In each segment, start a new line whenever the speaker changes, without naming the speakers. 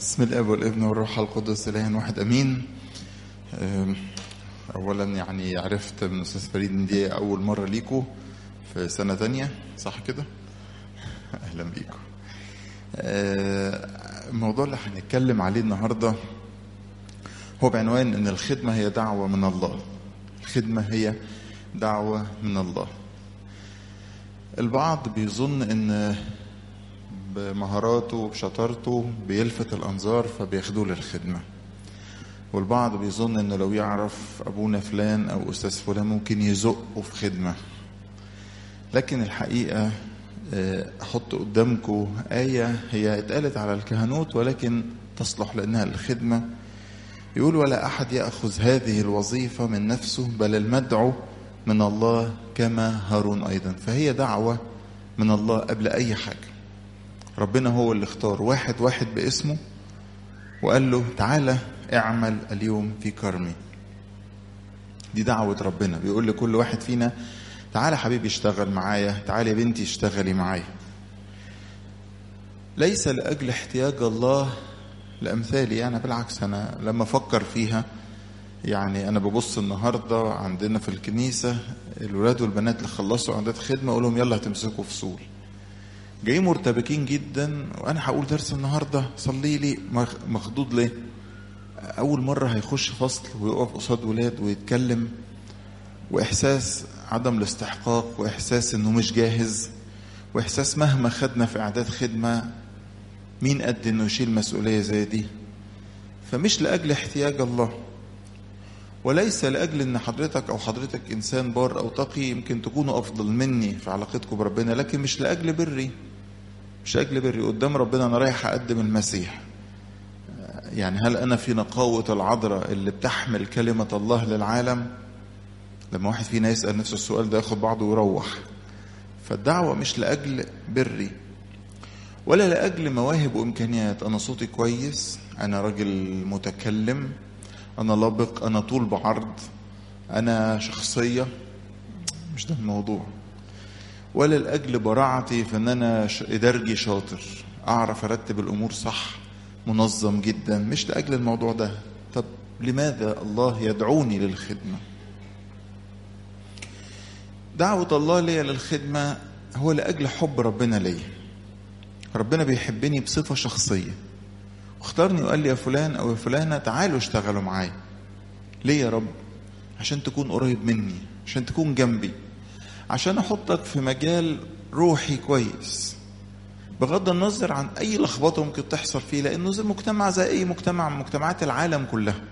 بسم الاب والابن والروح القدس اله واحد امين أم، اولا يعني عرفت من استاذ فريد ان دي اول مره ليكو في سنه تانية صح كده اهلا بيكم أه، الموضوع اللي هنتكلم عليه النهارده هو بعنوان ان الخدمه هي دعوه من الله الخدمه هي دعوه من الله البعض بيظن ان بمهاراته وبشطارته بيلفت الانظار فبياخدوه للخدمه والبعض بيظن انه لو يعرف ابونا فلان او استاذ فلان ممكن يزقه في خدمه لكن الحقيقه آه، احط قدامكم ايه هي اتقالت على الكهنوت ولكن تصلح لانها للخدمه يقول ولا احد ياخذ هذه الوظيفه من نفسه بل المدعو من الله كما هارون ايضا فهي دعوه من الله قبل اي حاجه ربنا هو اللي اختار واحد واحد باسمه وقال له تعالى اعمل اليوم في كرمي دي دعوة ربنا بيقول لكل واحد فينا تعالى حبيبي اشتغل معايا تعالى يا بنتي اشتغلي معايا ليس لأجل احتياج الله لأمثالي أنا بالعكس أنا لما أفكر فيها يعني أنا ببص النهاردة عندنا في الكنيسة الولاد والبنات اللي خلصوا عندات خدمة أقول لهم يلا هتمسكوا فصول جايين مرتبكين جدا وانا هقول درس النهارده صلي لي مخ- مخضوض ليه اول مره هيخش فصل ويقف قصاد ولاد ويتكلم واحساس عدم الاستحقاق واحساس انه مش جاهز واحساس مهما خدنا في اعداد خدمه مين قد انه يشيل مسؤوليه زي دي فمش لاجل احتياج الله وليس لاجل ان حضرتك او حضرتك انسان بار او تقي يمكن تكونوا افضل مني في علاقتكم بربنا لكن مش لاجل بري مش لاجل بري قدام ربنا انا رايح اقدم المسيح يعني هل انا في نقاوه العذراء اللي بتحمل كلمه الله للعالم لما واحد فينا يسال نفسه السؤال ده ياخد بعضه ويروح فالدعوه مش لاجل بري ولا لاجل مواهب وامكانيات انا صوتي كويس انا راجل متكلم انا لبق انا طول بعرض انا شخصيه مش ده الموضوع ولا لاجل براعتي في ان انا ش- ادارجي شاطر اعرف ارتب الامور صح منظم جدا مش لاجل الموضوع ده طب لماذا الله يدعوني للخدمه دعوه الله ليا للخدمه هو لاجل حب ربنا ليا ربنا بيحبني بصفه شخصيه واختارني وقال لي يا فلان او يا فلانه تعالوا اشتغلوا معايا ليه يا رب عشان تكون قريب مني عشان تكون جنبي عشان احطك في مجال روحي كويس بغض النظر عن اي لخبطه ممكن تحصل فيه لانه زي المجتمع زي اي مجتمع من مجتمعات العالم كلها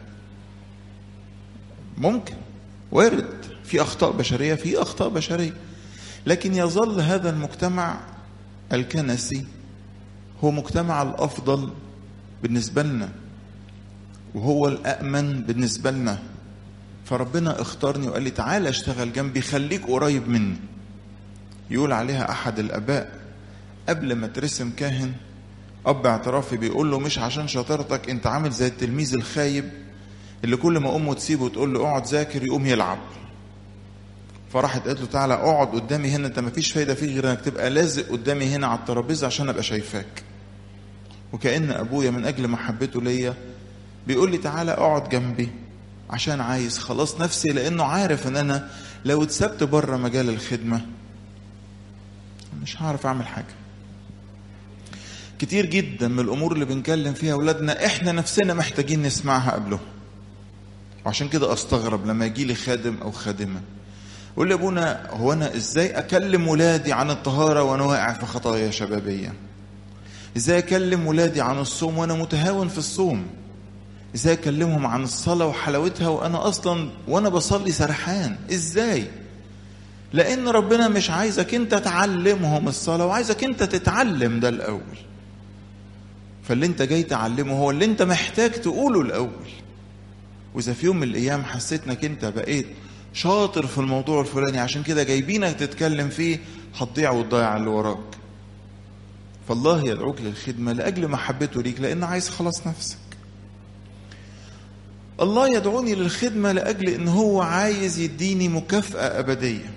ممكن وارد في اخطاء بشريه في اخطاء بشريه لكن يظل هذا المجتمع الكنسي هو مجتمع الافضل بالنسبه لنا وهو الامن بالنسبه لنا فربنا اختارني وقال لي تعالى اشتغل جنبي خليك قريب مني يقول عليها احد الاباء قبل ما ترسم كاهن اب اعترافي بيقول له مش عشان شطارتك انت عامل زي التلميذ الخايب اللي كل ما امه تسيبه وتقول له اقعد ذاكر يقوم يلعب فراحت قالت له تعالى اقعد قدامي هنا انت مفيش فايده فيه غير انك تبقى لازق قدامي هنا على الترابيزه عشان ابقى شايفاك وكأن أبويا من أجل محبته ليا بيقول لي تعالى اقعد جنبي عشان عايز خلاص نفسي لأنه عارف إن أنا لو اتسبت بره مجال الخدمة مش هعرف أعمل حاجة كتير جدا من الأمور اللي بنكلم فيها أولادنا إحنا نفسنا محتاجين نسمعها قبلهم وعشان كده أستغرب لما يجي لي خادم أو خادمة يقول لي يا أبونا هو أنا إزاي أكلم ولادي عن الطهارة وأنا واقع في خطايا شبابية ازاي اكلم ولادي عن الصوم وانا متهاون في الصوم ازاي اكلمهم عن الصلاه وحلاوتها وانا اصلا وانا بصلي سرحان ازاي لان ربنا مش عايزك انت تعلمهم الصلاه وعايزك انت تتعلم ده الاول فاللي انت جاي تعلمه هو اللي انت محتاج تقوله الاول واذا في يوم من الايام حسيت انك انت بقيت شاطر في الموضوع الفلاني عشان كده جايبينك تتكلم فيه هتضيع وتضيع اللي وراك فالله يدعوك للخدمة لأجل محبته ليك لأن عايز خلاص نفسك الله يدعوني للخدمة لأجل إن هو عايز يديني مكافأة أبدية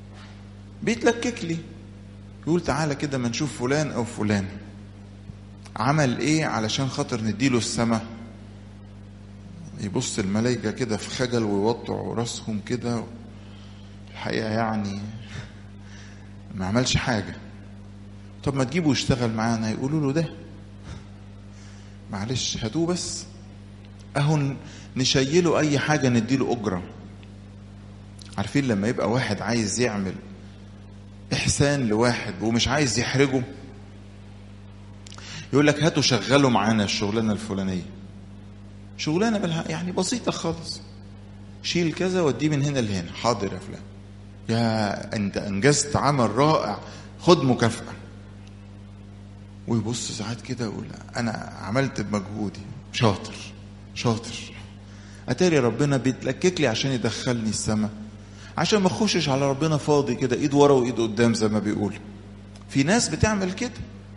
بيتلكك لي يقول تعالى كده ما نشوف فلان أو فلان عمل ايه علشان خاطر نديله السماء يبص الملائكة كده في خجل ويوطوا راسهم كده الحقيقة يعني ما عملش حاجة طب ما تجيبه يشتغل معانا يقولوا له ده معلش هاتوه بس اهو نشيله اي حاجة نديله اجرة عارفين لما يبقى واحد عايز يعمل احسان لواحد ومش عايز يحرجه يقول لك هاتوا شغلوا معانا الشغلانه الفلانيه شغلانه بالها يعني بسيطه خالص شيل كذا وديه من هنا لهنا حاضر يا فلان يا انت انجزت عمل رائع خد مكافاه ويبص ساعات كده يقول انا عملت بمجهودي شاطر شاطر اتاري ربنا بيتلكك لي عشان يدخلني السماء عشان ما اخشش على ربنا فاضي كده ايد ورا وايد قدام زي ما بيقول في ناس بتعمل كده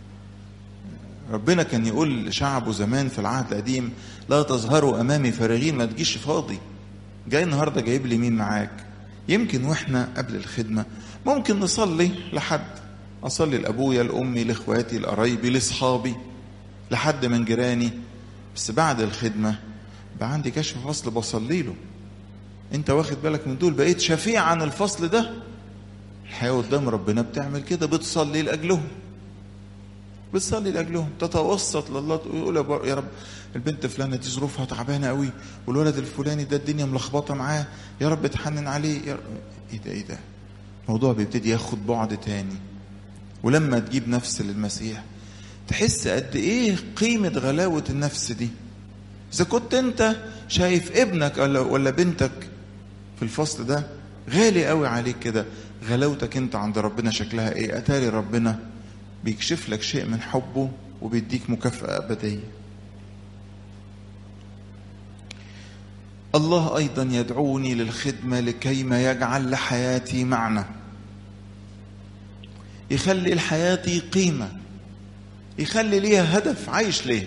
ربنا كان يقول لشعبه زمان في العهد القديم لا تظهروا امامي فارغين ما تجيش فاضي جاي النهارده جايب لي مين معاك يمكن واحنا قبل الخدمه ممكن نصلي لحد اصلي لابويا لامي لاخواتي لقرايبي لاصحابي لحد من جيراني بس بعد الخدمه بقى عندي كشف فصل بصلي له انت واخد بالك من دول بقيت شفيع عن الفصل ده الحياه قدام ربنا بتعمل كده بتصلي لاجلهم بتصلي لاجلهم تتوسط لله تقول يا رب البنت فلانه دي ظروفها تعبانه قوي والولد الفلاني ده الدنيا ملخبطه معاه يا رب تحنن عليه يا رب ايه ده ايه ده الموضوع بيبتدي ياخد بعد تاني ولما تجيب نفس للمسيح تحس قد ايه قيمه غلاوه النفس دي اذا كنت انت شايف ابنك ولا بنتك في الفصل ده غالي قوي عليك كده غلاوتك انت عند ربنا شكلها ايه اتاري ربنا بيكشف لك شيء من حبه وبيديك مكافأة أبدية الله أيضا يدعوني للخدمة لكيما يجعل لحياتي معنى يخلي لحياتي قيمة يخلي ليها هدف عايش ليه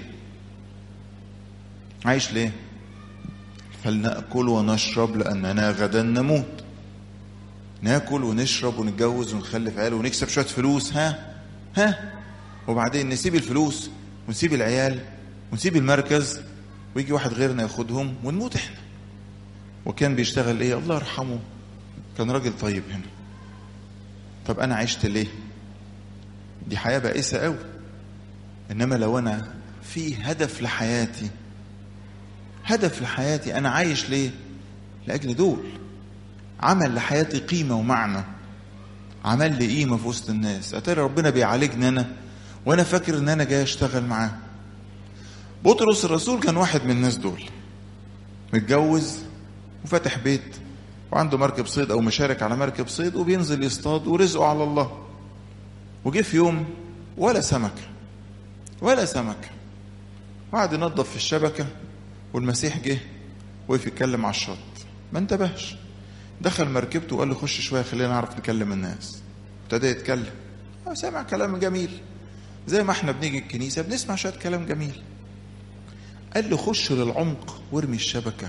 عايش ليه فلنأكل ونشرب لأننا غدا نموت ناكل ونشرب ونتجوز ونخلف عيال ونكسب شوية فلوس ها ها وبعدين نسيب الفلوس ونسيب العيال ونسيب المركز ويجي واحد غيرنا ياخدهم ونموت احنا وكان بيشتغل ايه الله يرحمه كان راجل طيب هنا طب انا عشت ليه دي حياه بائسه قوي انما لو انا في هدف لحياتي هدف لحياتي انا عايش ليه لاجل دول عمل لحياتي قيمه ومعنى عمل لي قيمه في وسط الناس اتاري ربنا بيعالجني انا وانا فاكر ان انا جاي اشتغل معاه بطرس الرسول كان واحد من الناس دول متجوز وفاتح بيت وعنده مركب صيد او مشارك على مركب صيد وبينزل يصطاد ورزقه على الله وجه في يوم ولا سمكه ولا سمكه وقعد ينظف في الشبكه والمسيح جه وقف يتكلم على الشط ما انتبهش دخل مركبته وقال له خش شويه خلينا نعرف نكلم الناس ابتدى يتكلم سمع كلام جميل زي ما احنا بنيجي الكنيسه بنسمع شويه كلام جميل قال له خش للعمق وارمي الشبكه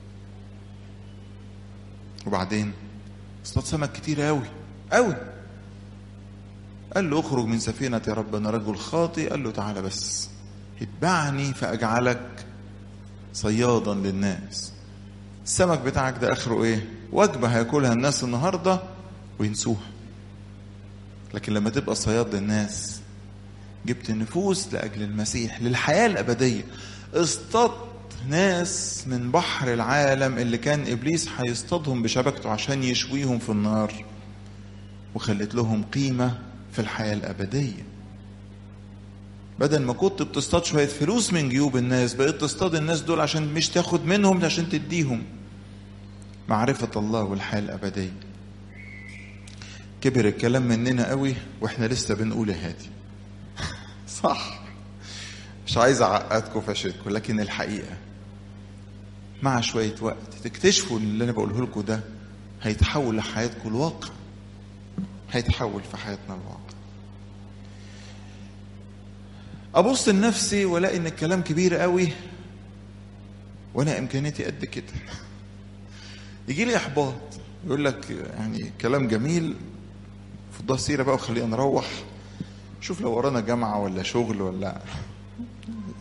وبعدين اصطاد سمك كتير قوي قوي قال له اخرج من سفينة يا رب انا رجل خاطئ قال له تعالى بس اتبعني فاجعلك صيادا للناس السمك بتاعك ده اخره ايه وجبة هياكلها الناس النهاردة وينسوها لكن لما تبقى صياد للناس جبت نفوس لأجل المسيح للحياة الأبدية اصطدت ناس من بحر العالم اللي كان إبليس هيصطادهم بشبكته عشان يشويهم في النار وخلت لهم قيمة في الحياة الأبدية بدل ما كنت بتصطاد شوية فلوس من جيوب الناس بقيت تصطاد الناس دول عشان مش تاخد منهم عشان تديهم معرفة الله والحياة الأبدية كبر الكلام مننا قوي واحنا لسه بنقول يا هادي صح مش عايز اعقدكم فاشدكم لكن الحقيقه مع شويه وقت تكتشفوا ان اللي انا بقوله لكم ده هيتحول لحياتكم الواقع هيتحول في حياتنا الواقع ابص لنفسي والاقي ان الكلام كبير قوي وانا امكانياتي قد كده يجي لي احباط يقول لك يعني كلام جميل فضها سيره بقى وخلينا نروح شوف لو ورانا جامعه ولا شغل ولا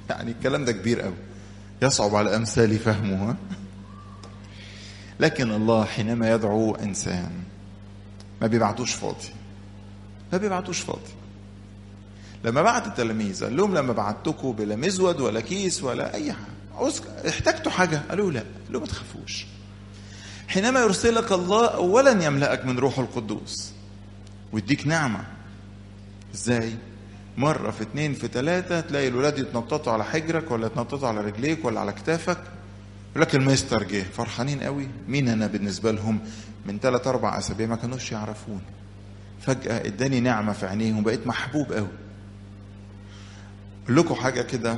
يعني الكلام ده كبير قوي يصعب على امثالي فهمه ها؟ لكن الله حينما يدعو انسان ما بيبعتوش فاضي ما بيبعتوش فاضي لما بعت التلاميذ قال لهم لما بعتكم بلا مزود ولا كيس ولا اي حاجه عاوز احتجتوا حاجه قالوا لا قالوا ما تخافوش حينما يرسلك الله اولا يملأك من روح القدوس ويديك نعمه ازاي مرة في اتنين في تلاتة تلاقي الولاد يتنططوا على حجرك ولا يتنططوا على رجليك ولا على كتافك يقول لك المستر جه فرحانين قوي مين انا بالنسبة لهم من تلات اربع اسابيع ما كانوش يعرفوني فجأة اداني نعمة في عينيهم بقيت محبوب قوي اقول لكم حاجة كده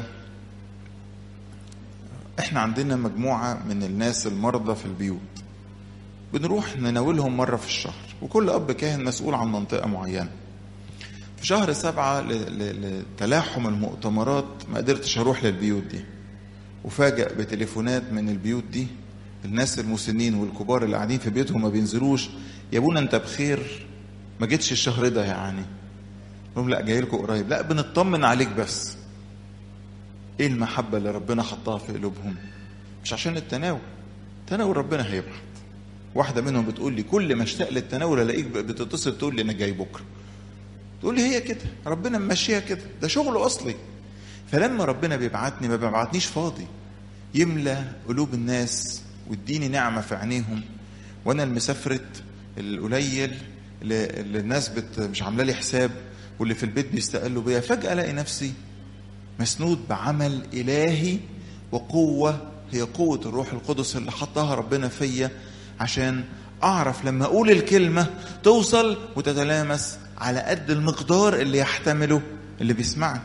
احنا عندنا مجموعة من الناس المرضى في البيوت بنروح نناولهم مرة في الشهر وكل أب كاهن مسؤول عن منطقة معينة في شهر سبعة لتلاحم المؤتمرات ما قدرتش أروح للبيوت دي وفاجأ بتليفونات من البيوت دي الناس المسنين والكبار اللي قاعدين في بيوتهم ما بينزلوش يا ابونا انت بخير ما جيتش الشهر ده يعني لهم لا جاي لكم قريب لا بنطمن عليك بس ايه المحبة اللي ربنا حطها في قلوبهم مش عشان التناول تناول ربنا هيبعت واحدة منهم بتقول لي كل ما اشتاق للتناول الاقيك بتتصل تقول لي انا جاي بكره تقول لي هي كده ربنا ممشيها كده ده شغله اصلي فلما ربنا بيبعتني ما بيبعتنيش فاضي يملى قلوب الناس ويديني نعمه في عينيهم وانا المسافرت القليل اللي الناس بت مش عامله لي حساب واللي في البيت بيستقلوا بيا فجاه الاقي نفسي مسنود بعمل الهي وقوه هي قوه الروح القدس اللي حطها ربنا فيا عشان اعرف لما اقول الكلمه توصل وتتلامس على قد المقدار اللي يحتمله اللي بيسمعني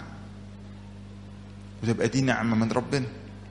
وتبقى دي نعمه من ربنا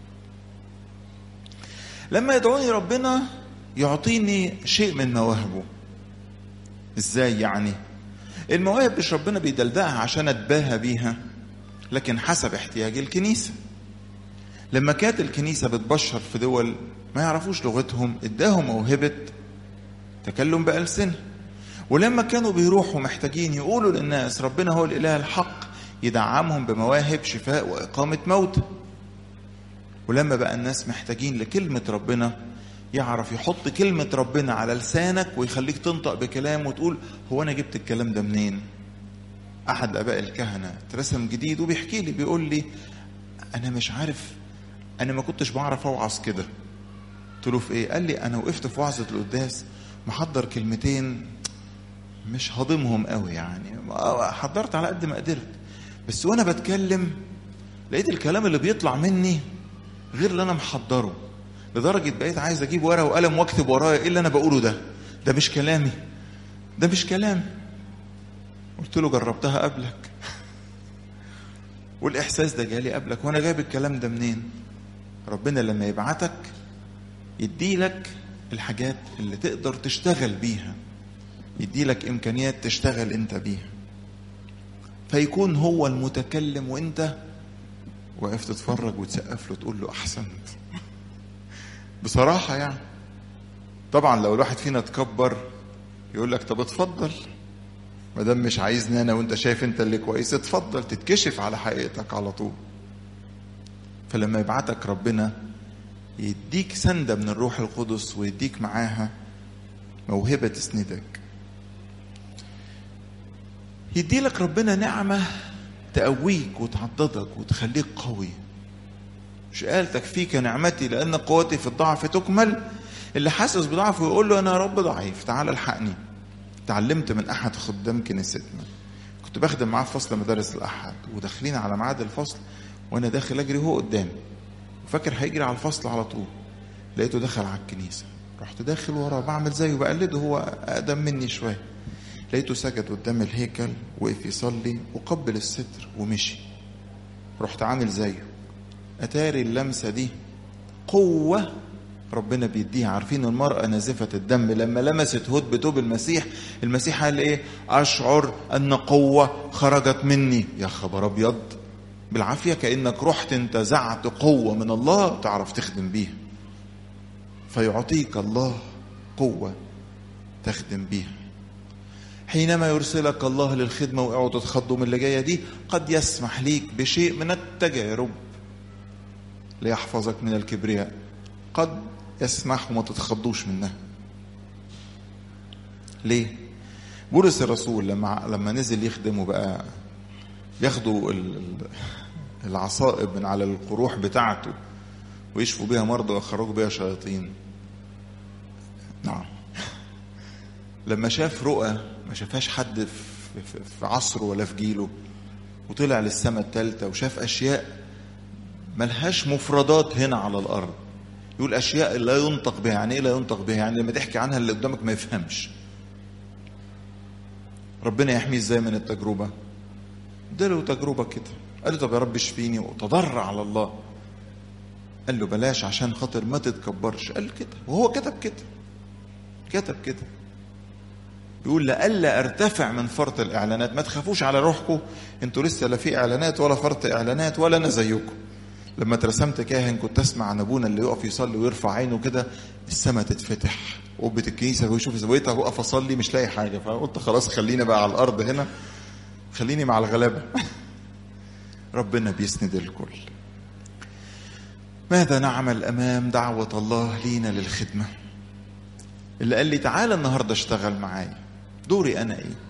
لما يدعوني ربنا يعطيني شيء من مواهبه ازاي يعني المواهب مش ربنا بيدلدقها عشان اتباهى بيها لكن حسب احتياج الكنيسه لما كانت الكنيسه بتبشر في دول ما يعرفوش لغتهم اداهم موهبه تكلم بألسنة ولما كانوا بيروحوا محتاجين يقولوا للناس ربنا هو الإله الحق يدعمهم بمواهب شفاء وإقامة موتى ولما بقى الناس محتاجين لكلمة ربنا يعرف يحط كلمة ربنا على لسانك ويخليك تنطق بكلام وتقول هو أنا جبت الكلام ده منين أحد آباء الكهنة اترسم جديد وبيحكي لي بيقول لي أنا مش عارف أنا ما كنتش بعرف أوعظ كده قلت له في إيه قال لي أنا وقفت في وعظة القداس محضر كلمتين مش هضمهم قوي يعني حضرت على قد ما قدرت بس وانا بتكلم لقيت الكلام اللي بيطلع مني غير اللي انا محضره لدرجه بقيت عايز اجيب ورقه وقلم واكتب ورايا ايه اللي انا بقوله ده ده مش كلامي ده مش كلامي قلت له جربتها قبلك والاحساس ده جالي قبلك وانا جايب الكلام ده منين ربنا لما يبعتك يديلك الحاجات اللي تقدر تشتغل بيها يديلك امكانيات تشتغل انت بيها فيكون هو المتكلم وانت واقف تتفرج وتسقف له تقول له احسنت بصراحه يعني طبعا لو الواحد فينا تكبر يقول لك طب اتفضل ما دام مش عايزني انا وانت شايف انت اللي كويس اتفضل تتكشف على حقيقتك على طول فلما يبعتك ربنا يديك سندة من الروح القدس ويديك معاها موهبة تسندك يديلك ربنا نعمة تقويك وتعضدك وتخليك قوي مش قال تكفيك نعمتي لأن قوتي في الضعف تكمل اللي حاسس بضعفه يقول له أنا يا رب ضعيف تعال الحقني تعلمت من أحد خدام كنيستنا كنت بخدم معاه في فصل مدارس الأحد وداخلين على ميعاد الفصل وأنا داخل أجري وهو قدامي وفاكر هيجري على الفصل على طول لقيته دخل على الكنيسة رحت داخل وراه بعمل زيه بقلده هو أقدم مني شوية لقيته سجد قدام الهيكل وقف يصلي وقبل الستر ومشي رحت عامل زيه أتاري اللمسة دي قوة ربنا بيديها عارفين المرأة نازفة الدم لما لمست هود بتوب المسيح المسيح قال ايه أشعر أن قوة خرجت مني يا خبر أبيض بالعافية كأنك رحت انتزعت قوة من الله تعرف تخدم بيها فيعطيك الله قوة تخدم بيها حينما يرسلك الله للخدمة واوعوا تتخضوا من اللي جاية دي قد يسمح ليك بشيء من التجارب ليحفظك من الكبرياء قد يسمح وما تتخضوش منها ليه بولس الرسول لما لما نزل يخدمه بقى ياخدوا العصائب من على القروح بتاعته ويشفوا بيها مرضى ويخرجوا بيها شياطين نعم لما شاف رؤى ما شافهاش حد في عصره ولا في جيله وطلع للسماء الثالثة وشاف أشياء ملهاش مفردات هنا على الأرض يقول أشياء لا ينطق بها يعني إيه لا ينطق بها يعني لما تحكي عنها اللي قدامك ما يفهمش ربنا يحميه ازاي من التجربة اداله تجربة كده قال له طب يا رب اشفيني وتضرع على الله قال له بلاش عشان خاطر ما تتكبرش قال كده وهو كتب كده كتب كده يقول لألا ارتفع من فرط الاعلانات ما تخافوش على روحكم انتوا لسه لا في اعلانات ولا فرط اعلانات ولا انا زيكم لما اترسمت كاهن كنت اسمع عن ابونا اللي يقف يصلي ويرفع عينه كده السماء تتفتح قبة الكنيسة ويشوف زاويتها وقف اصلي مش لاقي حاجة فقلت خلاص خلينا بقى على الارض هنا خليني مع الغلابة ربنا بيسند الكل ماذا نعمل امام دعوة الله لينا للخدمة اللي قال لي تعالى النهاردة اشتغل معايا دوري انا ايه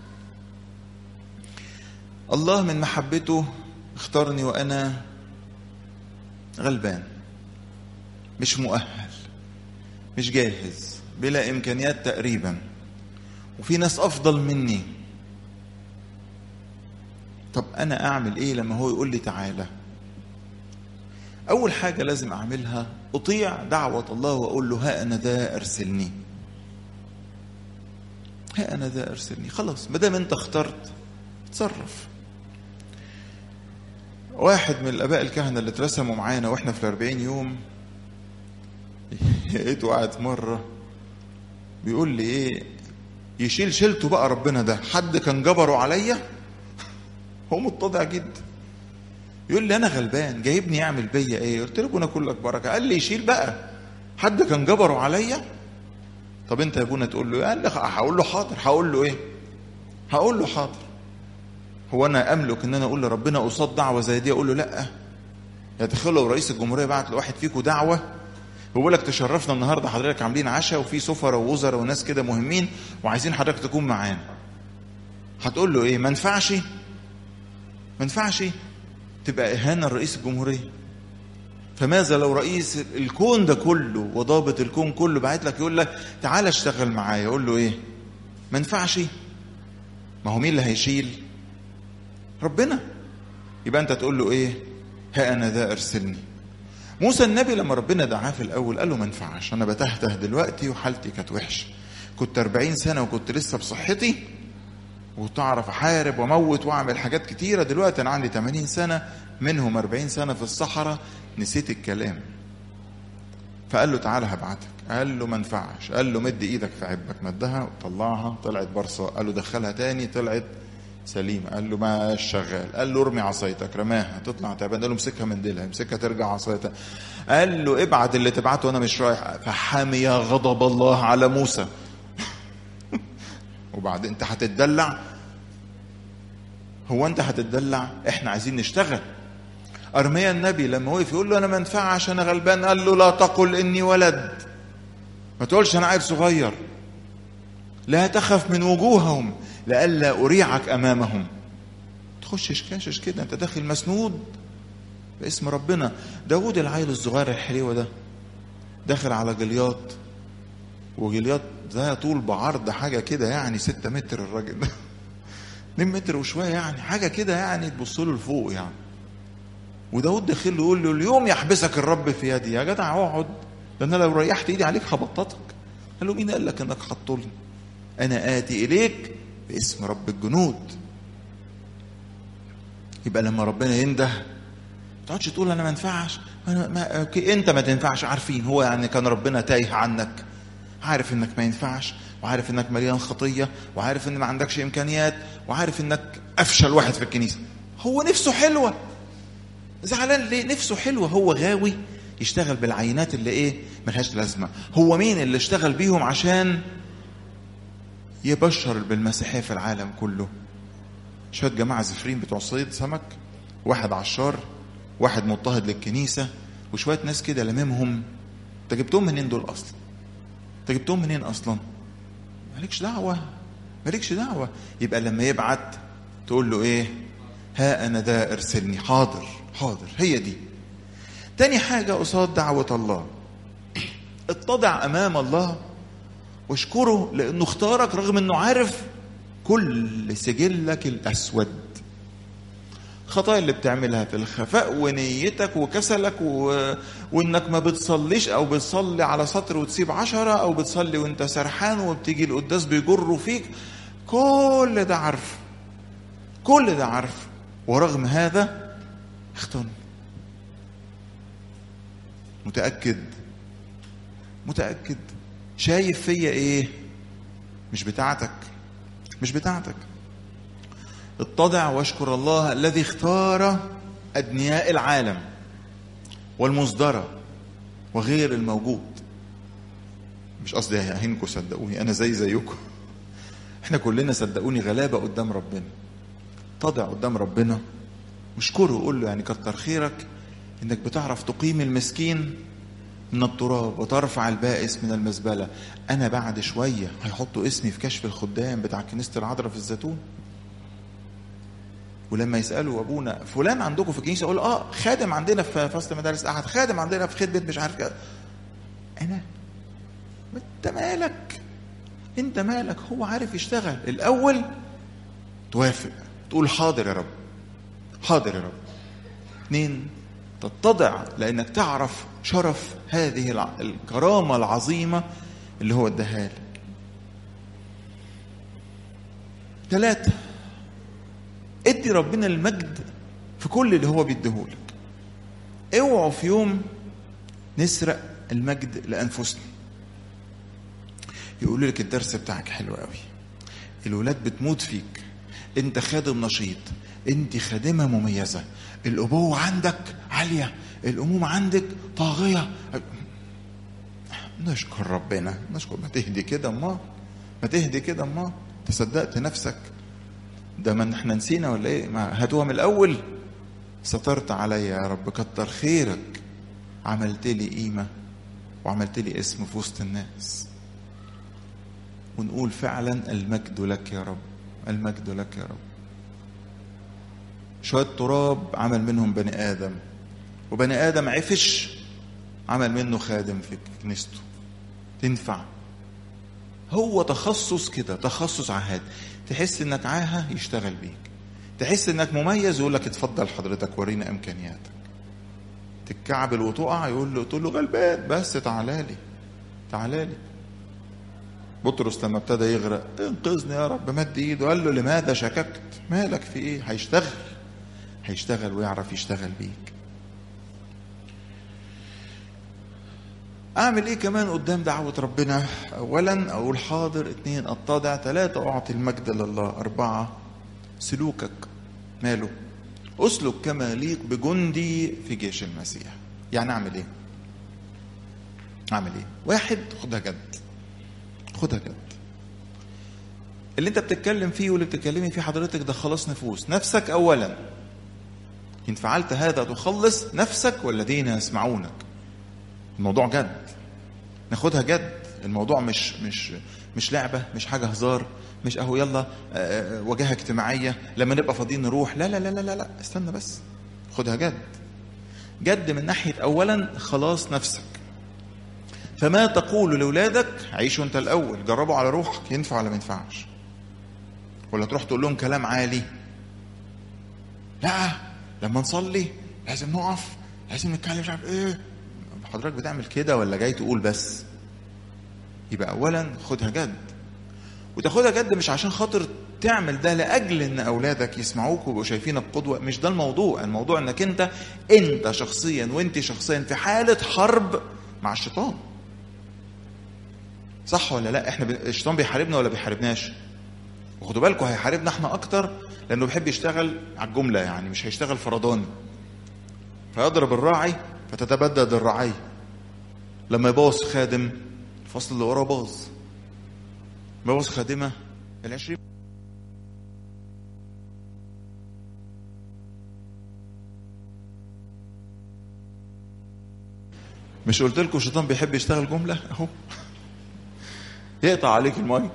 الله من محبته اختارني وانا غلبان مش مؤهل مش جاهز بلا امكانيات تقريبا وفي ناس افضل مني طب انا اعمل ايه لما هو يقول لي تعالى اول حاجه لازم اعملها اطيع دعوه الله واقول له ها انا ذا ارسلني ها انا ذا ارسلني خلاص ما دام انت اخترت تصرف واحد من الاباء الكهنه اللي اترسموا معانا واحنا في الأربعين يوم لقيته قاعد مره بيقول لي ايه يشيل شيلته بقى ربنا ده حد كان جبره عليا هو متضع جدا يقول لي انا غلبان جايبني يعمل بيا ايه قلت له ابونا كلك بركه قال لي يشيل بقى حد كان جبره عليا طب انت يا ابونا تقول له قال لي هقول له حاضر هقول له ايه هقول له حاضر هو انا املك ان انا اقول لربنا قصاد دعوه زي دي اقول له لا يا تخيل لو رئيس الجمهوريه بعت لواحد فيكم دعوه ويقول لك تشرفنا النهارده حضرتك عاملين عشاء وفي سفراء ووزراء وناس كده مهمين وعايزين حضرتك تكون معانا هتقول له ايه ما ينفعش ما ينفعش تبقى اهانه لرئيس الجمهوريه فماذا لو رئيس الكون ده كله وضابط الكون كله بعت لك يقول لك تعالى اشتغل معايا يقول له ايه ما ينفعش ما هو مين اللي هيشيل ربنا يبقى انت تقول له ايه ها انا ذا ارسلني موسى النبي لما ربنا دعاه في الاول قال له ما ينفعش انا بتهته دلوقتي وحالتي كانت وحشه كنت 40 سنه وكنت لسه بصحتي وتعرف احارب واموت واعمل حاجات كتيره دلوقتي انا عندي 80 سنه منهم 40 سنه في الصحراء نسيت الكلام فقال له تعالى هبعتك قال له ما ينفعش قال له مد ايدك في عبك مدها وطلعها طلعت برصه قال له دخلها تاني طلعت سليمة قال له ما شغال قال له ارمي عصايتك رماها تطلع تعبان قال له امسكها من ديلها امسكها ترجع عصايتها قال له ابعت اللي تبعته وانا مش رايح فحمي غضب الله على موسى وبعدين انت هتتدلع هو انت هتتدلع احنا عايزين نشتغل ارميا النبي لما وقف يقول له انا ما ينفعش انا غلبان قال له لا تقل اني ولد ما تقولش انا عيل صغير لا تخف من وجوههم لئلا أريعك أمامهم تخشش كاشش كده أنت داخل مسنود باسم ربنا داود العيل الصغير الحليوة ده داخل على جلياط وجلياط ده طول بعرض حاجة كده يعني ستة متر الراجل ده اتنين متر وشوية يعني حاجة كده يعني تبص له لفوق يعني وداود داخل له يقول له اليوم يحبسك الرب في يدي يا جدع اقعد ده انا لو ريحت ايدي عليك خبطتك قال له مين قال لك انك حطولي انا اتي اليك باسم رب الجنود يبقى لما ربنا ينده ما تقعدش تقول انا ما ينفعش أنا ما أوكي انت ما تنفعش عارفين هو يعني كان ربنا تايه عنك عارف انك ما ينفعش وعارف انك مليان خطيه وعارف ان ما عندكش امكانيات وعارف انك افشل واحد في الكنيسه هو نفسه حلوه زعلان ليه نفسه حلوه هو غاوي يشتغل بالعينات اللي ايه ملهاش لازمه هو مين اللي اشتغل بيهم عشان يبشر بالمسيحيه في العالم كله شويه جماعه زفرين بتوع صيد سمك واحد عشار واحد مضطهد للكنيسه وشويه ناس كده لممهم انت جبتهم منين دول اصلا انت جبتهم منين اصلا مالكش دعوه مالكش دعوه يبقى لما يبعت تقول له ايه ها انا ده ارسلني حاضر حاضر هي دي تاني حاجه قصاد دعوه الله اتضع امام الله واشكره لانه اختارك رغم انه عارف كل سجلك الاسود الخطايا اللي بتعملها في الخفاء ونيتك وكسلك و... وانك ما بتصليش او بتصلي على سطر وتسيب عشرة او بتصلي وانت سرحان وبتيجي القداس بيجروا فيك كل ده عارف كل ده عارف ورغم هذا اختارني متأكد متأكد شايف فيا ايه مش بتاعتك مش بتاعتك اتضع واشكر الله الذي اختار أدنياء العالم والمصدرة وغير الموجود مش قصدي اهينكم صدقوني انا زي زيكم احنا كلنا صدقوني غلابه قدام ربنا اتضع قدام ربنا واشكره وقول له يعني كتر خيرك انك بتعرف تقيم المسكين من التراب وترفع البائس من المزبله انا بعد شويه هيحطوا اسمي في كشف الخدام بتاع كنيسه العذراء في الزيتون ولما يسالوا ابونا فلان عندكم في الكنيسه اقول اه خادم عندنا في فصل مدارس احد خادم عندنا في خدمه مش عارف كده انا انت مالك انت مالك هو عارف يشتغل الاول توافق تقول حاضر يا رب حاضر يا رب اثنين تتضع لانك تعرف شرف هذه الكرامه العظيمه اللي هو اداها لك ثلاثه ادي ربنا المجد في كل اللي هو بيديهولك اوعوا في يوم نسرق المجد لانفسنا يقولوا لك الدرس بتاعك حلو قوي الولاد بتموت فيك انت خادم نشيط انت خادمه مميزه الابوه عندك عاليه الامومه عندك طاغيه نشكر ربنا نشكر ما تهدي كده اما ما تهدي كده اما انت صدقت نفسك ده ما احنا نسينا ولا ايه ما هاتوها من الاول سترت عليا يا رب كتر خيرك عملت لي قيمه وعملت لي اسم في وسط الناس ونقول فعلا المجد لك يا رب المجد لك يا رب شوية تراب عمل منهم بني آدم وبني آدم عفش عمل منه خادم في كنيسته تنفع هو تخصص كده تخصص عهاد تحس انك عاهة يشتغل بيك تحس انك مميز يقول لك اتفضل حضرتك ورينا امكانياتك تتكعبل وتقع يقول له تقول له غلبان بس تعالى لي تعالى لي بطرس لما ابتدى يغرق انقذني يا رب مد ايده قال له لماذا شككت مالك في ايه هيشتغل هيشتغل ويعرف يشتغل بيك اعمل ايه كمان قدام دعوة ربنا اولا اقول حاضر اتنين اتضع ثلاثة اعطي المجد لله اربعة سلوكك ماله اسلك كما يليق بجندي في جيش المسيح يعني اعمل ايه اعمل ايه واحد خدها جد خدها جد اللي انت بتتكلم فيه واللي بتتكلمي فيه حضرتك ده خلاص نفوس نفسك اولا ان فعلت هذا تخلص نفسك والذين يسمعونك الموضوع جد ناخدها جد الموضوع مش مش مش لعبه مش حاجه هزار مش اهو يلا وجاهه اجتماعيه لما نبقى فاضيين نروح لا لا لا لا لا استنى بس خدها جد جد من ناحيه اولا خلاص نفسك فما تقول لاولادك عيشوا انت الاول جربوا على روحك ينفع ولا ما ينفعش ولا تروح تقول لهم كلام عالي لا لما نصلي لازم نقف لازم نتكلم مش عارف ايه حضرتك بتعمل كده ولا جاي تقول بس يبقى اولا خدها جد وتاخدها جد مش عشان خاطر تعمل ده لاجل ان اولادك يسمعوك ويبقوا شايفينك قدوه مش ده الموضوع الموضوع انك انت انت شخصيا وانت شخصيا في حاله حرب مع الشيطان صح ولا لا احنا الشيطان بيحاربنا ولا بيحاربناش وخدوا بالكم هيحاربنا احنا اكتر لانه بيحب يشتغل على الجمله يعني مش هيشتغل فرداني فيضرب الراعي فتتبدد الرعاية لما يبوظ خادم الفصل اللي وراه باظ يبوظ خادمة العشرين مش قلت لكم الشيطان بيحب يشتغل جمله اهو يقطع عليك المايك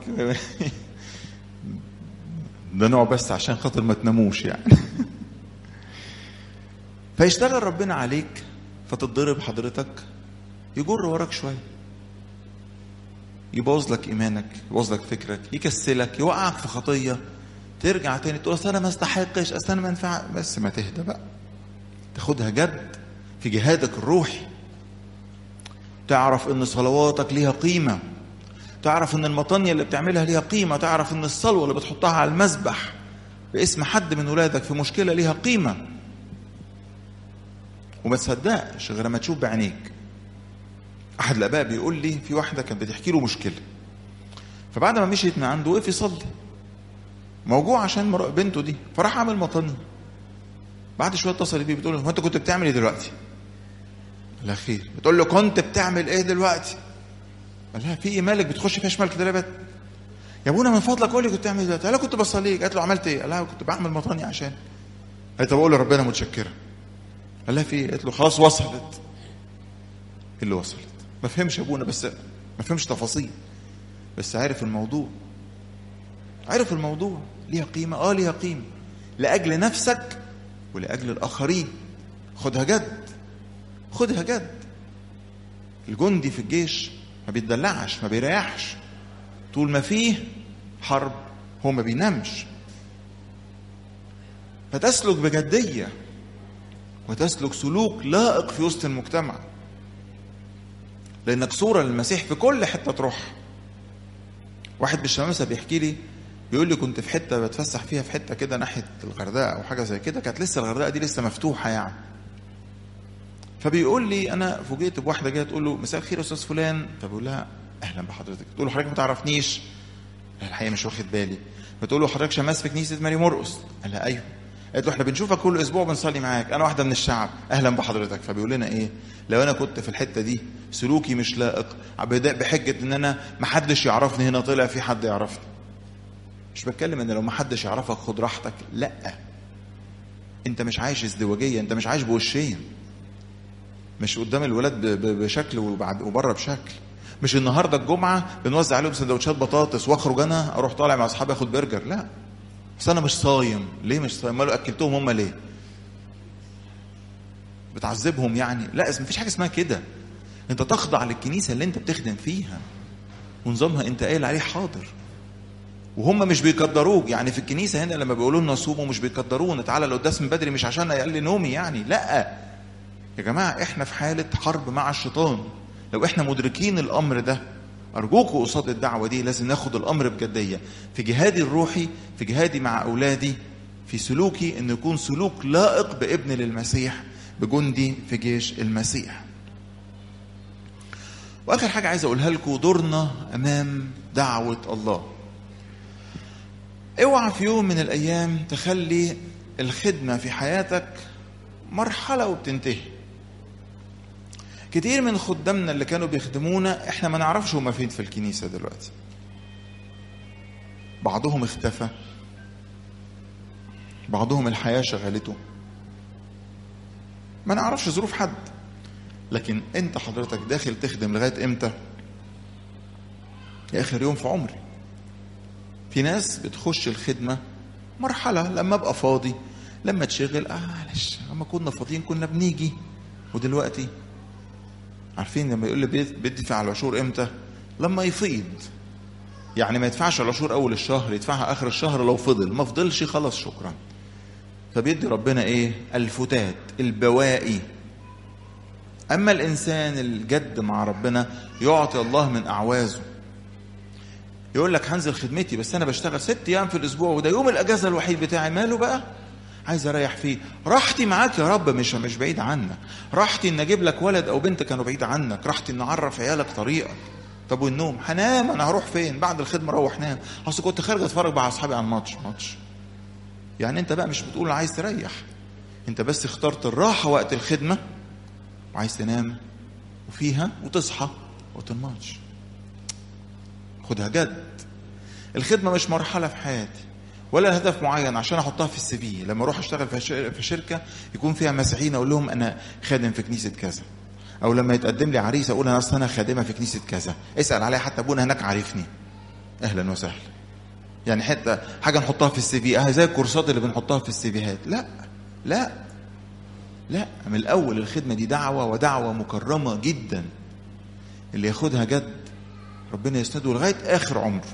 ده نوع بس عشان خاطر ما تناموش يعني فيشتغل ربنا عليك فتتضرب حضرتك يجر وراك شويه يبوظ لك ايمانك يبوظ لك فكرك يكسلك يوقعك في خطيه ترجع تاني تقول اصل انا ما استحقش اصل انا ما ينفع بس ما تهدى بقى تاخدها جد في جهادك الروحي تعرف ان صلواتك ليها قيمه تعرف ان المطانية اللي بتعملها ليها قيمة تعرف ان الصلوة اللي بتحطها على المسبح باسم حد من ولادك في مشكلة ليها قيمة وما تصدقش غير ما تشوف بعينيك احد الاباء بيقول لي في واحدة كانت بتحكي له مشكلة فبعد ما مشيت من عنده وقف يصلي موجوع عشان بنته دي فراح عامل مطانية بعد شوية اتصل بيه بتقول له هو انت كنت بتعمل ايه دلوقتي؟ لا خير بتقول له كنت بتعمل ايه دلوقتي؟ قال لها في ايه مالك بتخش فيها شمال كده ليه بت يا ابونا من فضلك قول لي كنت بتعمل ايه؟ قال لها كنت بصلي قالت له عملت ايه؟ قال لها كنت بعمل مطاني عشان قالت طب اقول لربنا متشكره قال لها في ايه؟ قالت له خلاص وصلت ايه اللي وصلت؟ ما فهمش ابونا بس ما فهمش تفاصيل بس عارف الموضوع عارف الموضوع ليها قيمة اه ليها قيمة لأجل نفسك ولأجل الآخرين خدها جد خدها جد الجندي في الجيش ما بيتدلعش ما بيريحش طول ما فيه حرب هو ما بينامش فتسلك بجدية وتسلك سلوك لائق في وسط المجتمع لأنك صورة للمسيح في كل حتة تروح واحد بالشمامسة بيحكي لي بيقول لي كنت في حتة بتفسح فيها في حتة كده ناحية الغردقة أو حاجة زي كده كانت لسه الغردقة دي لسه مفتوحة يعني فبيقول لي انا فوجئت بواحده جايه تقول له مساء الخير يا استاذ فلان فبقول لها اهلا بحضرتك تقول له حضرتك ما تعرفنيش الحقيقه مش واخد بالي فتقول له حضرتك شماس في كنيسه ماري مرقس قال لها ايوه قالت له احنا بنشوفك كل اسبوع بنصلي معاك انا واحده من الشعب اهلا بحضرتك فبيقول لنا ايه لو انا كنت في الحته دي سلوكي مش لائق بحجه ان انا ما حدش يعرفني هنا طلع في حد يعرفني مش بتكلم ان لو ما حدش يعرفك خد راحتك لا انت مش عايش ازدواجيه انت مش عايش بوشين مش قدام الولاد بشكل وبعد وبره بشكل مش النهارده الجمعه بنوزع عليهم سندوتشات بطاطس واخرج انا اروح طالع مع اصحابي اخد برجر لا بس انا مش صايم ليه مش صايم مالو اكلتهم هم ليه بتعذبهم يعني لا مفيش حاجه اسمها كده انت تخضع للكنيسه اللي انت بتخدم فيها ونظامها انت قايل عليه حاضر وهم مش بيقدروك يعني في الكنيسه هنا لما بيقولوا لنا صوموا مش بيقدرونا تعالى القداس من بدري مش عشان اقل نومي يعني لا يا جماعه احنا في حاله حرب مع الشيطان لو احنا مدركين الامر ده ارجوكوا قصاد الدعوه دي لازم ناخد الامر بجديه في جهادي الروحي في جهادي مع اولادي في سلوكي ان يكون سلوك لائق بابن للمسيح بجندي في جيش المسيح واخر حاجه عايز اقولها لكم دورنا امام دعوه الله اوعى في يوم من الايام تخلي الخدمه في حياتك مرحله وبتنتهي كتير من خدامنا اللي كانوا بيخدمونا احنا ما نعرفش هما فين في الكنيسه دلوقتي بعضهم اختفى بعضهم الحياه شغلته ما نعرفش ظروف حد لكن انت حضرتك داخل تخدم لغايه امتى يا اخر يوم في عمري في ناس بتخش الخدمه مرحله لما ابقى فاضي لما تشغل اه معلش لما كنا فاضيين كنا بنيجي ودلوقتي عارفين لما يقول لي بيدفع العشور امتى لما يفيض يعني ما يدفعش العشور اول الشهر يدفعها اخر الشهر لو فضل ما فضلش خلاص شكرا فبيدي ربنا ايه الفتات البواقي اما الانسان الجد مع ربنا يعطي الله من اعوازه يقول لك هنزل خدمتي بس انا بشتغل ست ايام في الاسبوع وده يوم الاجازه الوحيد بتاعي ماله بقى عايز اريح فيه راحتي معاك يا رب مش مش بعيد عنك راحتي ان اجيب لك ولد او بنت كانوا بعيد عنك راحتي ان اعرف عيالك طريقك طب والنوم هنام انا هروح فين بعد الخدمه اروح نام اصل كنت خارج اتفرج مع اصحابي على الماتش ماتش يعني انت بقى مش بتقول عايز تريح انت بس اخترت الراحه وقت الخدمه وعايز تنام وفيها وتصحى وقت الماتش خدها جد الخدمه مش مرحله في حياتي ولا هدف معين عشان احطها في السي في لما اروح اشتغل في شركه يكون فيها مسيحيين اقول لهم انا خادم في كنيسه كذا او لما يتقدم لي عريس اقول انا اصل انا خادمه في كنيسه كذا اسال عليا حتى ابونا هناك عارفني اهلا وسهلا يعني حتى حاجه نحطها في السي في اه زي الكورسات اللي بنحطها في السي فيهات لا لا لا من الاول الخدمه دي دعوه ودعوه مكرمه جدا اللي ياخدها جد ربنا يسنده لغايه اخر عمره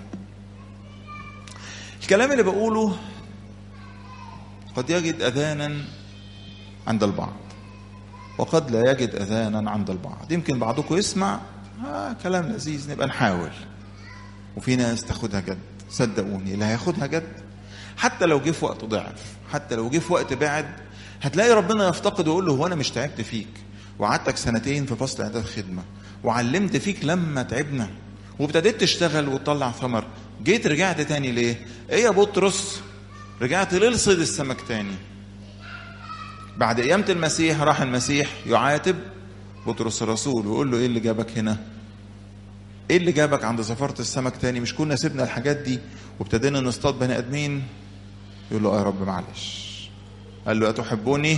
الكلام اللي بقوله قد يجد اذانا عند البعض وقد لا يجد اذانا عند البعض يمكن بعضكم يسمع آه كلام لذيذ نبقى نحاول وفي ناس تاخدها جد صدقوني اللي هياخدها جد حتى لو جه في وقت ضعف حتى لو جه في وقت بعد هتلاقي ربنا يفتقد ويقول له هو انا مش تعبت فيك وقعدتك سنتين في فصل اعداد خدمه وعلمت فيك لما تعبنا وابتديت تشتغل وتطلع ثمر جيت رجعت تاني ليه ايه يا بطرس رجعت ليه لصيد السمك تاني بعد قيامة المسيح راح المسيح يعاتب بطرس الرسول ويقول له ايه اللي جابك هنا ايه اللي جابك عند زفرة السمك تاني مش كنا سيبنا الحاجات دي وابتدينا نصطاد بني ادمين يقول له اه يا رب معلش قال له أتحبوني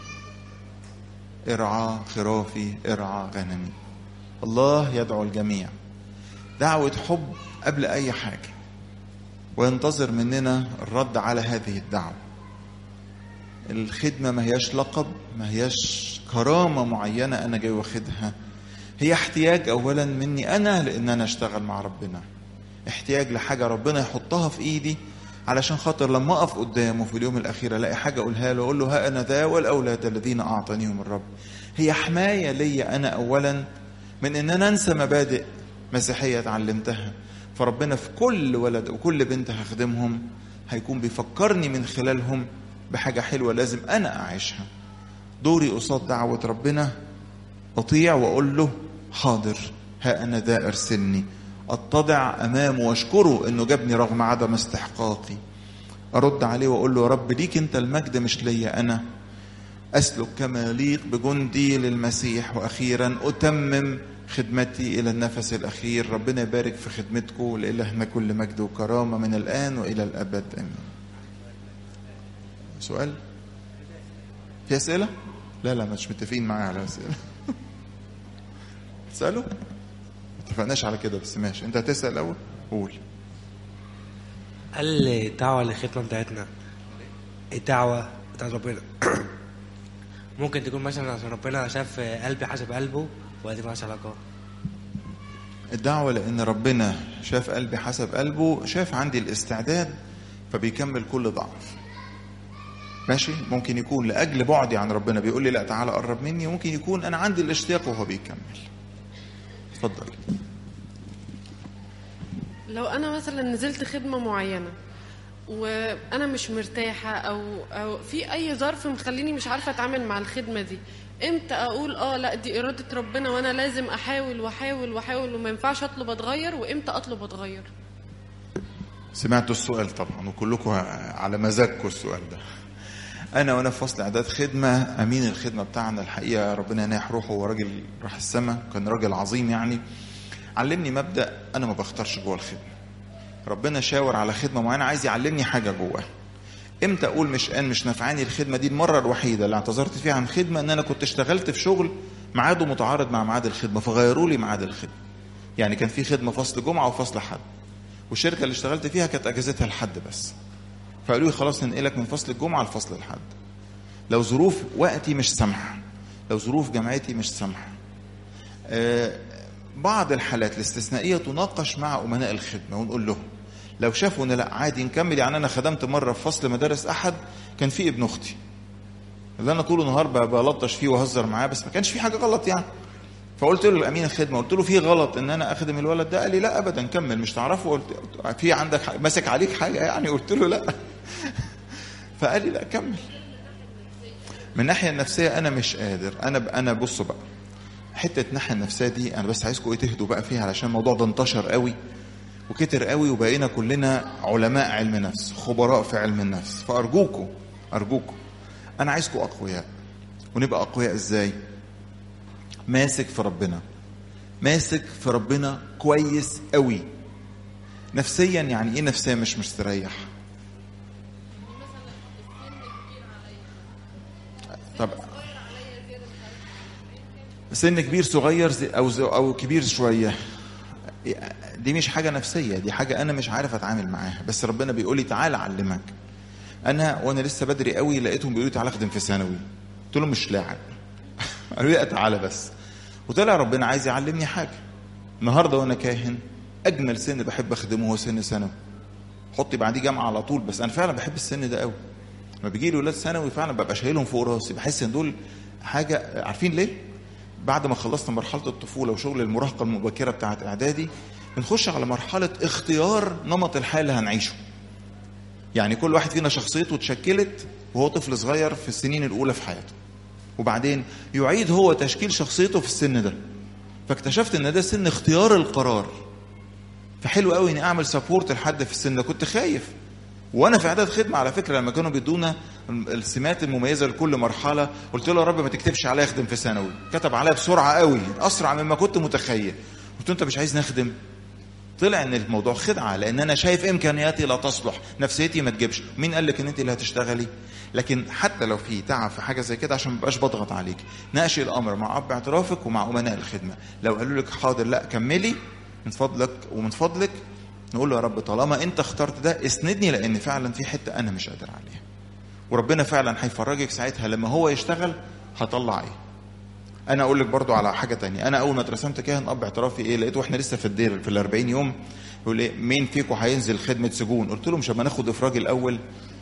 ارعى خرافي ارعى غنمي الله يدعو الجميع دعوة حب قبل أي حاجة وينتظر مننا الرد على هذه الدعوة الخدمة ما هياش لقب ما هياش كرامة معينة أنا جاي واخدها هي احتياج أولا مني أنا لأن أنا أشتغل مع ربنا احتياج لحاجة ربنا يحطها في إيدي علشان خاطر لما أقف قدامه في اليوم الأخير ألاقي حاجة أقولها له أقول له ها أنا ذا والأولاد الذين أعطانيهم الرب هي حماية لي أنا أولا من إن أنا أنسى مبادئ مسيحية اتعلمتها فربنا في كل ولد وكل بنت هخدمهم هيكون بيفكرني من خلالهم بحاجة حلوة لازم أنا أعيشها دوري قصاد دعوة ربنا أطيع وأقول له حاضر ها أنا ذا أرسلني أتضع أمامه وأشكره إنه جابني رغم عدم استحقاقي أرد عليه وأقول له يا رب ليك أنت المجد مش ليا أنا أسلك كما يليق بجندي للمسيح وأخيرا أتمم خدمتي إلى النفس الأخير ربنا يبارك في خدمتكم ولإلهنا كل مجد وكرامة من الآن وإلى الأبد آمين سؤال في أسئلة لا لا مش متفقين معايا على أسئلة تسألوا اتفقناش على كده بس ماشي انت هتسأل الاول قول
قال الدعوة للخدمة بتاعتنا الدعوة بتاعت ربنا ممكن تكون مثلا عشان ربنا شاف قلبي حسب قلبه وادي مالهاش علاقة
الدعوة لأن ربنا شاف قلبي حسب قلبه شاف عندي الاستعداد فبيكمل كل ضعف ماشي ممكن يكون لأجل بعدي عن ربنا بيقول لي لا تعالى قرب مني وممكن يكون أنا عندي الاشتياق وهو بيكمل اتفضل
لو انا مثلا نزلت خدمه معينه وانا مش مرتاحه او او في اي ظرف مخليني مش عارفه اتعامل مع الخدمه دي امتى اقول اه لا دي اراده ربنا وانا لازم احاول واحاول واحاول وما ينفعش اطلب اتغير وامتى اطلب اتغير
سمعتوا السؤال طبعا وكلكم على مزاجكم السؤال ده انا وانا في فصل اعداد خدمه امين الخدمه بتاعنا الحقيقه ربنا يناح روحه هو راجل راح السماء كان راجل عظيم يعني علمني مبدا انا ما بختارش جوه الخدمه ربنا شاور على خدمه معينه عايز يعلمني حاجه جواها امتى اقول مش ان مش نفعاني الخدمه دي المره الوحيده اللي اعتذرت فيها عن خدمه ان انا كنت اشتغلت في شغل ميعاده متعارض مع ميعاد الخدمه فغيروا لي ميعاد الخدمه يعني كان في خدمه فصل جمعه وفصل حد والشركه اللي اشتغلت فيها كانت اجازتها الحد بس فقالوا لي خلاص ننقلك من فصل الجمعه لفصل الحد لو ظروف وقتي مش سامحه لو ظروف جامعتي مش سامحه آه بعض الحالات الاستثنائيه تناقش مع امناء الخدمه ونقول لهم لو شافوا ان لا عادي نكمل يعني انا خدمت مره في فصل مدارس احد كان في ابن اختي اللي انا طول النهار بلطش فيه واهزر معاه بس ما كانش في حاجه غلط يعني فقلت له الامين الخدمه قلت له في غلط ان انا اخدم الولد ده قال لي لا ابدا كمل مش تعرفه قلت في عندك حاجة ماسك عليك حاجه يعني قلت له لا فقال لي لا كمل من الناحيه النفسيه انا مش قادر انا انا بصوا بقى حته الناحيه النفسيه دي انا بس عايزكم ايه تهدوا بقى فيها علشان الموضوع ده انتشر قوي وكتر قوي وبقينا كلنا علماء علم نفس خبراء في علم النفس فارجوكم ارجوكم انا عايزكم اقوياء ونبقى اقوياء ازاي ماسك في ربنا ماسك في ربنا كويس قوي نفسيا يعني ايه نفسيا مش مستريح طب سن كبير صغير زي- او زي- او كبير شويه دي مش حاجه نفسيه دي حاجه انا مش عارف اتعامل معاها بس ربنا بيقول لي تعالى اعلمك انا وانا لسه بدري قوي لقيتهم بيقولوا لي تعالى اخدم في ثانوي قلت لهم مش لاعب قالوا لي لا تعالى بس وطلع ربنا عايز يعلمني حاجه النهارده وانا كاهن اجمل سن بحب اخدمه هو سن ثانوي حطي بعديه جامعه على طول بس انا فعلا بحب السن ده قوي لما بيجي لي ولاد ثانوي فعلا ببقى شايلهم فوق راسي بحس ان دول حاجه عارفين ليه؟ بعد ما خلصنا مرحله الطفوله وشغل المراهقه المبكره بتاعت اعدادي بنخش على مرحله اختيار نمط الحياه اللي هنعيشه. يعني كل واحد فينا شخصيته اتشكلت وهو طفل صغير في السنين الاولى في حياته. وبعدين يعيد هو تشكيل شخصيته في السن ده. فاكتشفت ان ده سن اختيار القرار. فحلو قوي اني اعمل سبورت لحد في السن ده كنت خايف وانا في اعداد خدمه على فكره لما كانوا بيدونا السمات المميزه لكل مرحله قلت له يا رب ما تكتبش عليا اخدم في ثانوي كتب عليا بسرعه قوي اسرع مما كنت متخيل قلت له انت مش عايز نخدم طلع ان الموضوع خدعه لان انا شايف امكانياتي لا تصلح نفسيتي ما تجيبش مين قال لك ان انت اللي هتشتغلي لكن حتى لو في تعب في حاجه زي كده عشان ما بقاش بضغط عليك ناقشي الامر مع اب اعترافك ومع امناء الخدمه لو قالوا لك حاضر لا كملي من فضلك ومن فضلك نقول له يا رب طالما انت اخترت ده اسندني لان فعلا في حته انا مش قادر عليها وربنا فعلا هيفرجك ساعتها لما هو يشتغل هطلع ايه انا اقول لك برضو على حاجه تانية انا اول ما اترسمت كاهن اب اعترافي ايه لقيته واحنا لسه في الدير في ال 40 يوم يقول لي مين فيكم هينزل خدمه سجون قلت له مش اما ناخد افراج الاول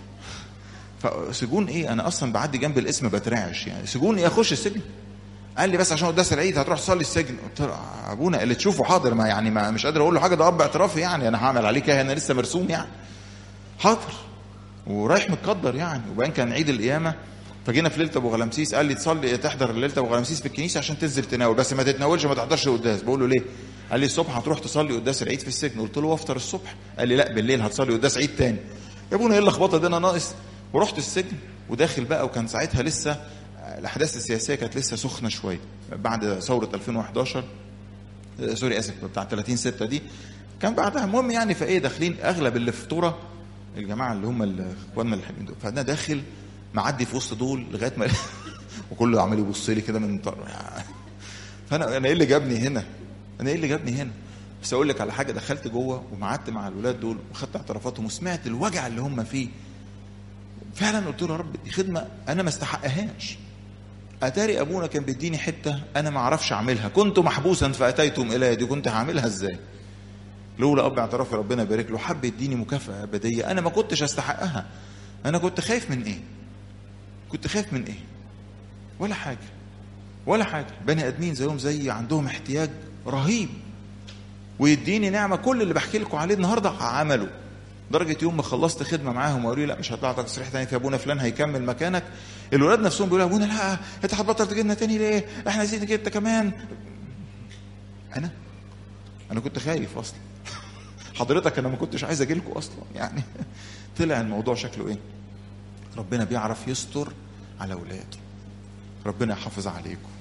فسجون ايه انا اصلا بعدي جنب الاسم بترعش يعني سجون ايه اخش السجن قال لي بس عشان قداس العيد هتروح تصلي السجن قلت له ابونا اللي تشوفه حاضر ما يعني ما مش قادر اقول له حاجه ده اب اعترافي يعني انا هعمل عليه كاهن انا لسه مرسوم يعني حاضر ورايح متقدر يعني وبعدين كان عيد القيامه فجينا في ليله ابو غلامسيس قال لي تصلي تحضر ليله ابو غلامسيس في الكنيسه عشان تنزل تناول بس ما تتناولش ما تحضرش القداس بقول له ليه؟ قال لي الصبح هتروح تصلي قداس العيد في السجن قلت له وافطر الصبح قال لي لا بالليل هتصلي قداس عيد تاني يا ابونا ايه اللخبطه دي انا ناقص ورحت السجن وداخل بقى وكان ساعتها لسه الاحداث السياسيه كانت لسه سخنه شويه بعد ثوره 2011 آه، سوري اسف بتاع 30 6 دي كان بعدها المهم يعني فايه داخلين اغلب اللي في فطوره الجماعه اللي هم ال- اخواننا الحلوين دول فانا داخل معدي في وسط دول لغايه ما وكله عمال يبص لي كده من طر... فانا انا ايه اللي جابني هنا؟ انا ايه اللي جابني هنا؟ بس اقول لك على حاجه دخلت جوه وقعدت مع الولاد دول وخدت اعترافاتهم وسمعت الوجع اللي هم فيه فعلا قلت له يا رب دي خدمه انا ما استحقهاش اتاري ابونا كان بيديني حته انا ما اعرفش اعملها كنت محبوسا فاتيتم الي دي كنت هعملها ازاي لولا اب اعترافي ربنا يبارك له حب يديني مكافاه ابديه انا ما كنتش استحقها انا كنت خايف من ايه كنت خايف من ايه ولا حاجه ولا حاجه بني ادمين زيهم زيي عندهم احتياج رهيب ويديني نعمه كل اللي بحكي لكم عليه النهارده عمله درجة يوم ما خلصت خدمة معاهم وقالوا لي لا مش هطلع تصريح تاني في ابونا فلان هيكمل مكانك الولاد نفسهم بيقولوا يا ابونا لا انت هتبطل تجينا تاني ليه؟ احنا عايزين نجي انت كمان انا انا كنت خايف اصلا حضرتك انا ما كنتش عايز اجي لكم اصلا يعني طلع الموضوع شكله ايه؟ ربنا بيعرف يستر على اولاده ربنا يحافظ عليكم